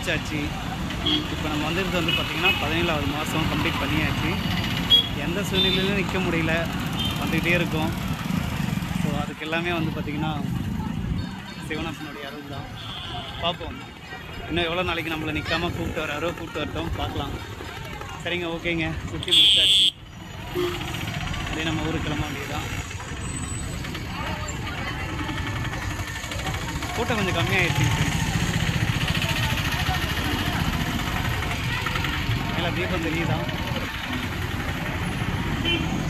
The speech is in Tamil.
முடிச்சாச்சு இப்போ நம்ம வந்திருக்கிறது வந்து பார்த்திங்கன்னா பதினேழாவது மாதம் கம்ப்ளீட் பண்ணியாச்சு எந்த சூழ்நிலையிலும் நிற்க முடியல வந்துக்கிட்டே இருக்கோம் ஸோ அதுக்கு எல்லாமே வந்து பார்த்திங்கன்னா சிவனப்பனுடைய அருள் தான் பார்ப்போம் இன்னும் எவ்வளோ நாளைக்கு நம்மளை நிற்காம கூப்பிட்டு வராரோ கூப்பிட்டு வரட்டும் பார்க்கலாம் சரிங்க ஓகேங்க சுற்றி முடிச்சாச்சு அப்படியே நம்ம ஊருக்கு கிளம்ப வேண்டியதுதான் கூட்டம் கொஞ்சம் கம்மியாயிடுச்சு மேலே தீபம் தெரியுதா